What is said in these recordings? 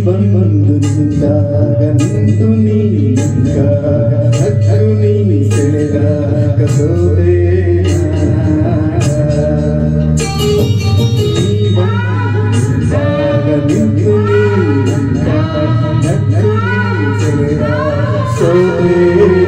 ಬಂದು ನಿಂತಾಗ ನಿಂತು ನೀ ಹಕ್ಕು ನೀ ಸೆಳೆದಾಗ ಸೋದೆ ನೀ ಬಂದು ನಿಂತಾಗ ನಿಂತು ನೀ ಹಕ್ಕು ನೀ ಸೆಳೆದಾಗ ಸೋದೆ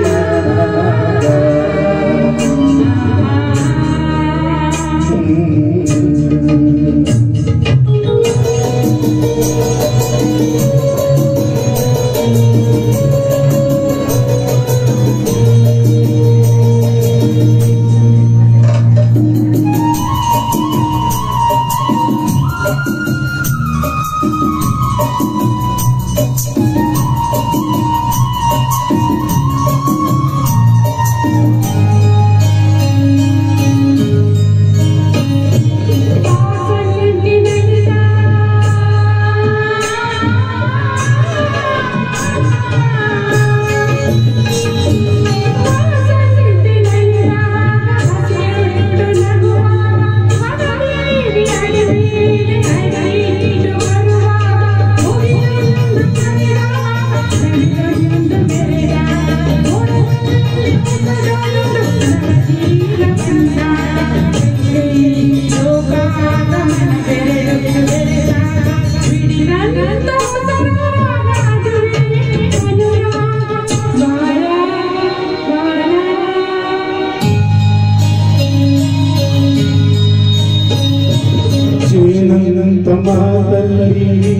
ಜೀನಂತ ಮಾತಲ್ಲಿ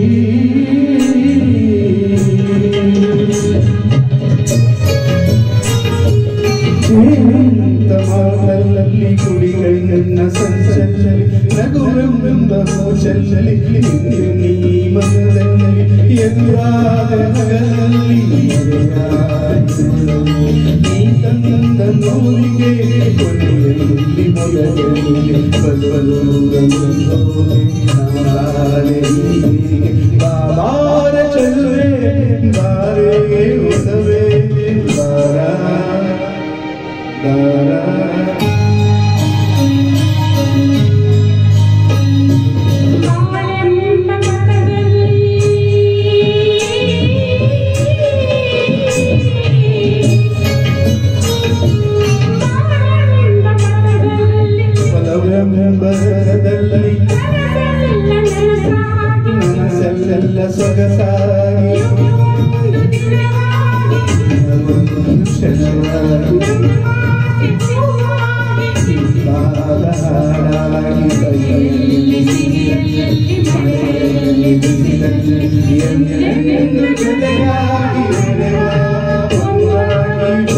ಜೀನಂತ ಮಾತಲ್ಲಿ ಕುಡಿಗಣ್ಣ ಸಂಚಲ್ಲಿ ನಗುವೆಂಬ ಹೋಚಲ್ಲಿ ಇಂದು ನೀ ಮನದಲ್ಲಿ ಎದುರಾದ ನಗರಲ್ಲಿ ನೀ ತಂದ ನೋವಿಗೆ ಕೊನೆಯಲ್ಲಿ ಮೊದಲಲ್ಲಿ ಬಾರ ಚಲ್ರೆ ಬಾರೆಗೆ ಉದವೇ ಬಾರ ಬಾರ ಬರದಲ್ಲಿ ಮನಸ್ಸೆಲ್ಲ ಸೊಗಸಾಗಿ ಶರಣಾಗಿ ಬಾಲ ಹಾಡಾಗಿ ಕೈಯಲ್ಲಿ ಸಿಹಿಯಲ್ಲಿ ಮನೆಯಲ್ಲಿ ಬಿಸಿಲಲ್ಲಿ ಎಂದೆಂದು ಜೊತೆಯಾಗಿ ನಡೆವ ಒಂದಾಗಿ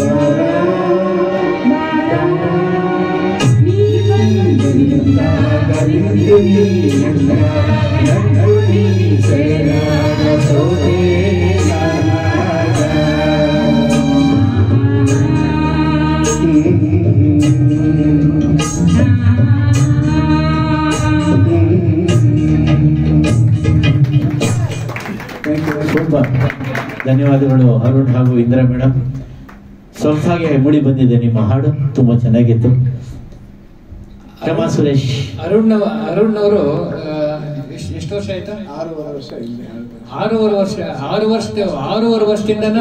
ತುಂಬ ಧನ್ಯವಾದಗಳು ಅರುಣ್ ಹಾಗೂ ಇಂದಿರಾ ಮೇಡಮ್ ಸೊಗಸಾಗಿ ಮೂಡಿ ಬಂದಿದೆ ನಿಮ್ಮ ಹಾಡು ತುಂಬಾ ಚೆನ್ನಾಗಿತ್ತು ಕ್ಷಮಾ ಸುರೇಶ್ ಅರುಣ್ ಅರುಣ್ ಅವರು ಎಷ್ಟು ವರ್ಷ ಆಯ್ತಾ ಆರೂವರೆ ವರ್ಷ ಇಲ್ಲಿ ಆರೂವರೆ ವರ್ಷ ಆರು ವರ್ಷದ ಆರೂವರೆ ವರ್ಷದಿಂದ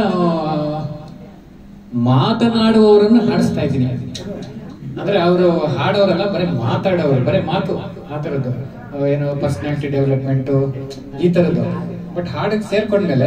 ಮಾತನಾಡುವವರನ್ನು ಹಾಡಿಸ್ತಾ ಇದ್ದೀನಿ ಅಂದ್ರೆ ಅವರು ಹಾಡೋರಲ್ಲ ಬರೀ ಮಾತಾಡೋರು ಬರೀ ಮಾತು ಆ ಥರದ್ದು ಅಹ್ ಏನು ಪರ್ಸನಾಲಿಟಿ ಡೆವಲಪ್ಮೆಂಟು ಈ ಥರದ್ದು ಬಟ್ ಹಾಡಿಗೆ ಸೇರ್ಕೊಂಡ್ಮೇಲೆ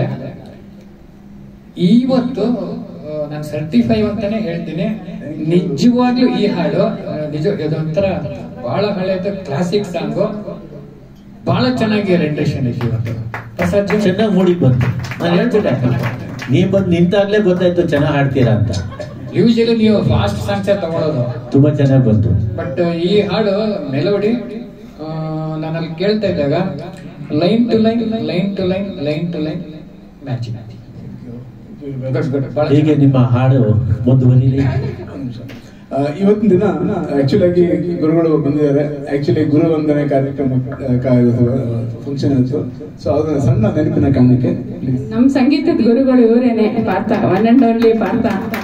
ಇವತ್ತು ನಾನು ಸರ್ಟಿಫೈ ಅಂತಾನೆ ಹೇಳ್ತೀನಿ ನಿಜವಾಗ್ಲೂ ಈ ಹಾಡು ಆ, ನಿಜ ಇದೊಂಥರ ಬಹಳ ಹಳೆಯದು ಕ್ಲಾಸಿಕ್ ಸಾಂಗು ಬಹಳ ಚೆನ್ನಾಗಿ ರೆಂಡೇಷನ್ ಇದೆ ಇವತ್ತು ಪ್ರಸಾದ್ ಜಿ ಚೆನ್ನಾಗಿ ಮೂಡಿ ಬಂತು ನಾನು ಹೇಳ್ತಿದ್ದೆ ನೀವ್ ಬಂದು ನಿಂತಾಗ್ಲೇ ಗೊತ್ತಾಯ್ತು ಚೆನ್ನಾಗಿ ಹಾಡ್ತೀರಾ ಅಂತ ಯೂಶಲಿ ನೀವು ಫಾಸ್ಟ್ ಸಾಂಗ್ಸ್ ತಗೊಳ್ಳೋದು ತುಂಬಾ ಚೆನ್ನಾಗಿ ಬಂತು ಬಟ್ ಈ ಹಾಡು ಮೆಲೋಡಿ ನಾನು ಅಲ್ಲಿ ಕೇಳ್ತಾ ಇದ್ದಾಗ line to line line to line line to line matching good good ಬಹಳ ಹೀಗೆ ನಿಮ್ಮ ಹಾಡು ಮುಂದುವರಿಲಿ ಆ, ಇವತ್ತಿನ ದಿನ ಆಕ್ಚುಲಿ ಆಗಿ ಗುರುಗಳು ಬಂದಿದ್ದಾರೆ ಆಕ್ಚುಲಿ ಗುರು ವಂದನೆ ಕಾರ್ಯಕ್ರಮ ಫಂಕ್ಷನ್ ಇತ್ತು ಸೊ ಅದನ್ನ ಸಣ್ಣ ನೆನಪಿನ ಕಾರಣಕ್ಕೆ ಪ್ಲೀಸ್ ನಮ್ ಸಂಗೀತದ ಗುರುಗಳು ಇವರೇನೆ Partha one and only Partha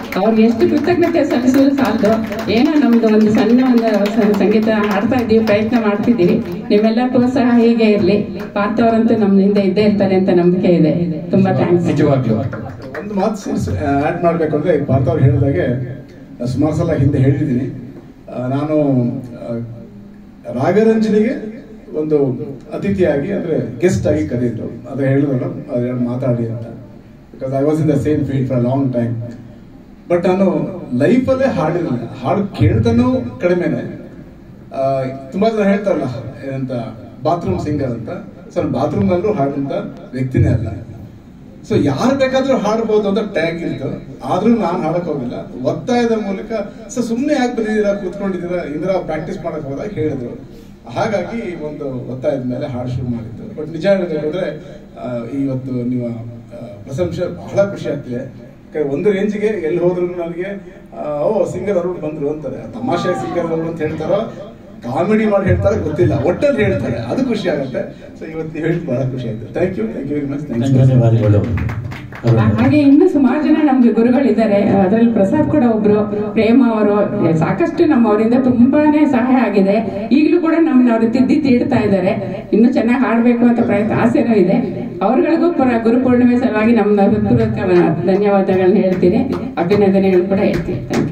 ಅವ್ರಿಗೆ ಎಷ್ಟು ಕೃತಜ್ಞತೆ ಸಲ್ಲಿಸಲು ಸಾಲದು ಏನೋ ನಮ್ದು ಒಂದು ಸಣ್ಣ ಒಂದು ಸ- ಸಂಗೀತ ಹಾಡ್ತಾ ಇದ್ದೀವಿ ಪ್ರಯತ್ನ ಮಾಡ್ತಿದ್ದೀವಿ ನಿಮ್ಮೆಲ್ಲ ಪ್ರೋತ್ಸಾಹ ಹೀಗೆ ಇರಲಿ ಪಾರ್ಥವರಂತೂ ನಮ್ಮ ಹಿಂದೆ ಇದ್ದೇ ಇರ್ತಾರೆ ಅಂತ ನಂಬಿಕೆ ಇದೆ ತುಂಬಾ ಥ್ಯಾಂಕ್ಸ್ ನಿಜವಾಗ್ಲೂ ಒಂದು ಮಾತು ಆ್ಯಡ್ ಮಾಡಬೇಕು ಅಂದರೆ ಪಾರ್ಥ ಅವ್ರು ಹೇಳಿದಾಗೆ ಸುಮಾರು ಸಲ ಹಿಂದೆ ಹೇಳಿದ್ದೀನಿ ಆ, ನಾನು ಆ, ರಾಗರಂಜನಿಗೆ ಒಂದು ಅತಿಥಿಯಾಗಿ ಅಂದರೆ ಗೆಸ್ಟ್ ಆಗಿ ಕರೆಯಿದ್ರು ಅದು ಹೇಳಿದ್ರು ಅದೆರಡು ಮಾತಾಡಿ ಅಂತ because I was in the same field for long time but ನಾನು ಲೈಫಲ್ಲೇ ಹಾಡಿರಲಿಲ್ಲ ಹಾಡು ಕೇಳ್ತಾನೂ ಕಡಿಮೆನೆ ಆ, ತುಂಬಾ ಜನ ಹೇಳ್ತಾರಲ್ಲ ಏನಂತ ಬಾತ್ರೂಮ್ ಸಿಂಗರ್ ಅಂತ ಸೊ ಬಾತ್ರೂಮ್ನಲ್ಲೂ ಹಾಡುವಂತ ವ್ಯಕ್ತಿನೇ ಅಲ್ಲ ಸೊ ಯಾರು ಬೇಕಾದ್ರೂ ಹಾಡ್ಬೋದು ಅಂತ ಟ್ಯಾಗ್ ಇತ್ತು ಆದ್ರೂ ನಾನು ಹಾಡಕ್ ಹೋಗಿಲ್ಲ ಒತ್ತಾಯದ ಮೂಲಕ ಸೊ ಸುಮ್ಮನೆ ಯಾಕೆ ಬಂದಿದ್ದೀರಾ ಕೂತ್ಕೊಂಡಿದ್ದೀರಾ ಇಂದ್ರ ಪ್ರಾಕ್ಟೀಸ್ ಮಾಡಕ್ ಹೋದಾಗ ಹೇಳಿದ್ರು ಹಾಗಾಗಿ ಒಂದು ಒತ್ತಾಯದ ಮೇಲೆ ಹಾಡು ಶುರು ಮಾಡಿದ್ದು ಬಟ್ ನಿಜ ಹೇಳಬೇಕಾದ್ರೆ ಆ, ಇವತ್ತು ನೀವು ಆ, ಪ್ರಶಂಸೆ ಬಹಳ ಖುಷಿ ಆಗ್ತಿದೆ ಯಾಕಂದ್ರೆ ಒಂದು ರೇಂಜ್ಗೆ ಎಲ್ಲಿ ಹೋದ್ರು ನನಗೆ ಆ, ಓ ಸಿಂಗರ್ ಅವರು ಬಂದ್ರು ಅಂತಾರೆ ತಮಾಷೆ ಸಿಂಗರ್ ಅವರು ಅಂತ ಹೇಳ್ತಾರೋ ಕಾಮಿಡಿ ಮಾಡಿ ಹೇಳ್ತಾರೆ ಗೊತ್ತಿಲ್ಲ ಒಟ್ಟಲ್ಲಿ ಹೇಳ್ತಾರೆ ಅದು ಖುಷಿ ಆಗುತ್ತೆ ಸೊ ಇವತ್ತು ನೀವು ಹೇಳಿದ್ ಬಹಳ ಖುಷಿ ಆಯ್ತು thank you thank you very much thank you ಧನ್ಯವಾದಗಳು ಅರುಣ್ ಹಾಗೆ ಇನ್ನು ಸುಮಾರು ಜನ ನಮ್ಗೆ ಗುರುಗಳಿದ್ದಾರೆ ಅದರಲ್ಲಿ ಪ್ರಸಾದ್ ಕೂಡ ಒಬ್ರು ಪ್ರೇಮ ಅವರು ಸಾಕಷ್ಟು ನಮ್ಮ ಅವರಿಂದ ತುಂಬಾನೇ ಸಹಾಯ ಆಗಿದೆ ಈಗಲೂ ಕೂಡ ನಮ್ಮನ್ನ ಅವರು ತಿದ್ದಿ ತೀಡ್ತಾ ಇದ್ದಾರೆ ಇನ್ನು ಚೆನ್ನಾಗಿ ಹಾಡ್ಬೇಕು ಅಂತ ಪ್ರಯತ್ನ ಆಸೆನೂ ಇದೆ ಅವ್ರಗಳಿಗೂ ಪುರ- ಗುರು ಪೂರ್ಣಿಮೆ ಸಲುವಾಗಿ ನಮ್ಮ ಹೃತ್ಪೂರ್ವಕ ಧನ್ಯವಾದಗಳನ್ನ ಹೇಳ್ತೀನಿ ಅಭಿನಂದನೆಗಳು ಕೂಡ ಹೇಳ್ತೀನಿ ಥ್ಯಾಂಕ್ ಯು